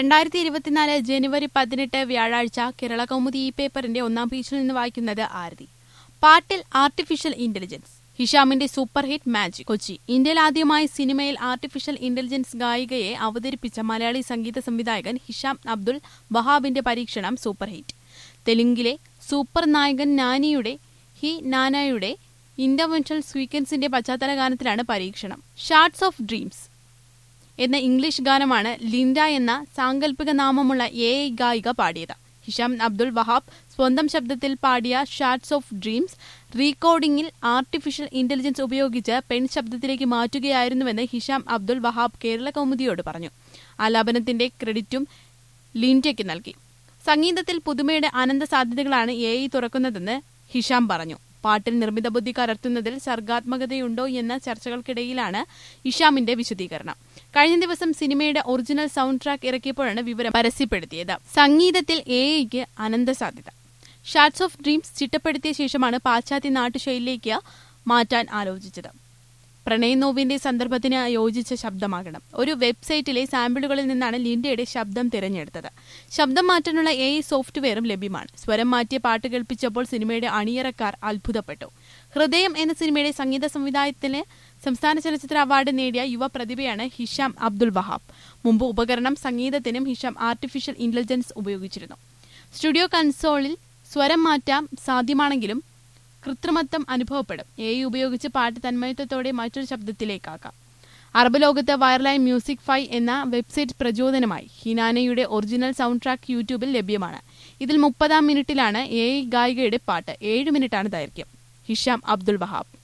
രണ്ടായിരത്തി ഇരുപത്തിനാല് ജനുവരി പതിനെട്ട് വ്യാഴാഴ്ച കേരള കൗമുദി ഈ പേപ്പറിന്റെ ഒന്നാം പേജിൽ നിന്ന് വായിക്കുന്നത് ആരതി പാട്ടിൽ ആർട്ടിഫിഷ്യൽ ഇന്റലിജൻസ് ഹിഷാമിന്റെ സൂപ്പർ ഹിറ്റ് മാജിക് കൊച്ചി ഇന്ത്യയിൽ ആദ്യമായി സിനിമയിൽ ആർട്ടിഫിഷ്യൽ ഇന്റലിജൻസ് ഗായികയെ അവതരിപ്പിച്ച മലയാളി സംഗീത സംവിധായകൻ ഹിഷാം അബ്ദുൾ വഹാബിന്റെ പരീക്ഷണം സൂപ്പർ ഹിറ്റ് തെലുങ്കിലെ സൂപ്പർ നായകൻ നാനിയുടെ ഹി നാനായുടെ ഇന്റർവെൻഷൽ സ്വീക്വൻസിന്റെ പശ്ചാത്തല ഗാനത്തിലാണ് പരീക്ഷണം ഷാർട്സ് ഓഫ് ഡ്രീംസ് എന്ന ഇംഗ്ലീഷ് ഗാനമാണ് ലിൻഡ എന്ന സാങ്കല്പിക നാമമുള്ള എ ഐ ഗായിക പാടിയത് ഹിഷാം അബ്ദുൾ വഹാബ് സ്വന്തം ശബ്ദത്തിൽ പാടിയ ഷാർട്സ് ഓഫ് ഡ്രീംസ് റീകോഡിംഗിൽ ആർട്ടിഫിഷ്യൽ ഇന്റലിജൻസ് ഉപയോഗിച്ച് പെൺ ശബ്ദത്തിലേക്ക് മാറ്റുകയായിരുന്നുവെന്ന് ഹിഷാം അബ്ദുൾ വഹാബ് കേരള കൗമുദിയോട് പറഞ്ഞു ആലാപനത്തിന്റെ ക്രെഡിറ്റും ലിൻഡയ്ക്ക് നൽകി സംഗീതത്തിൽ പുതുമയുടെ അനന്ത സാധ്യതകളാണ് എ ഐ തുറക്കുന്നതെന്ന് ഹിഷാം പറഞ്ഞു പാട്ടിൽ നിർമ്മിത ബുദ്ധി കലർത്തുന്നതിൽ സർഗാത്മകതയുണ്ടോ എന്ന ചർച്ചകൾക്കിടയിലാണ് ഇഷാമിന്റെ വിശദീകരണം കഴിഞ്ഞ ദിവസം സിനിമയുടെ ഒറിജിനൽ സൗണ്ട് ട്രാക്ക് ഇറക്കിയപ്പോഴാണ് വിവരം പരസ്യപ്പെടുത്തിയത് സംഗീതത്തിൽ എ ഐക്ക് അനന്ത സാധ്യത ഷാർട്സ് ഓഫ് ഡ്രീംസ് ചിട്ടപ്പെടുത്തിയ ശേഷമാണ് പാശ്ചാത്യ നാട്ടുശൈലിയിലേക്ക് മാറ്റാൻ ആലോചിച്ചത് പ്രണയനോവിന്റെ സന്ദർഭത്തിന് യോജിച്ച ശബ്ദമാകണം ഒരു വെബ്സൈറ്റിലെ സാമ്പിളുകളിൽ നിന്നാണ് ലിൻഡയുടെ ശബ്ദം തിരഞ്ഞെടുത്തത് ശബ്ദം മാറ്റാനുള്ള എ സോഫ്റ്റ്വെയറും ലഭ്യമാണ് സ്വരം മാറ്റിയ പാട്ട് കേൾപ്പിച്ചപ്പോൾ സിനിമയുടെ അണിയറക്കാർ അത്ഭുതപ്പെട്ടു ഹൃദയം എന്ന സിനിമയുടെ സംഗീത സംവിധായകത്തിന് സംസ്ഥാന ചലച്ചിത്ര അവാർഡ് നേടിയ യുവ പ്രതിഭയാണ് ഹിഷാം അബ്ദുൾ വഹാബ് മുമ്പ് ഉപകരണം സംഗീതത്തിനും ഹിഷാം ആർട്ടിഫിഷ്യൽ ഇന്റലിജൻസ് ഉപയോഗിച്ചിരുന്നു സ്റ്റുഡിയോ കൺസോളിൽ സ്വരം മാറ്റാൻ സാധ്യമാണെങ്കിലും കൃത്രിമത്വം അനുഭവപ്പെടും എ ഉപയോഗിച്ച് പാട്ട് തന്മയത്വത്തോടെ മറ്റൊരു ശബ്ദത്തിലേക്കാക്കാം അറബ് ലോകത്ത് വൈറലായി മ്യൂസിക് ഫൈ എന്ന വെബ്സൈറ്റ് പ്രചോദനമായി ഹിനാനയുടെ ഒറിജിനൽ സൗണ്ട് ട്രാക്ക് യൂട്യൂബിൽ ലഭ്യമാണ് ഇതിൽ മുപ്പതാം മിനിറ്റിലാണ് എ ഗായികയുടെ പാട്ട് ഏഴ് മിനിറ്റാണ് ദൈർഘ്യം ഹിഷാം അബ്ദുൾ വഹാബ്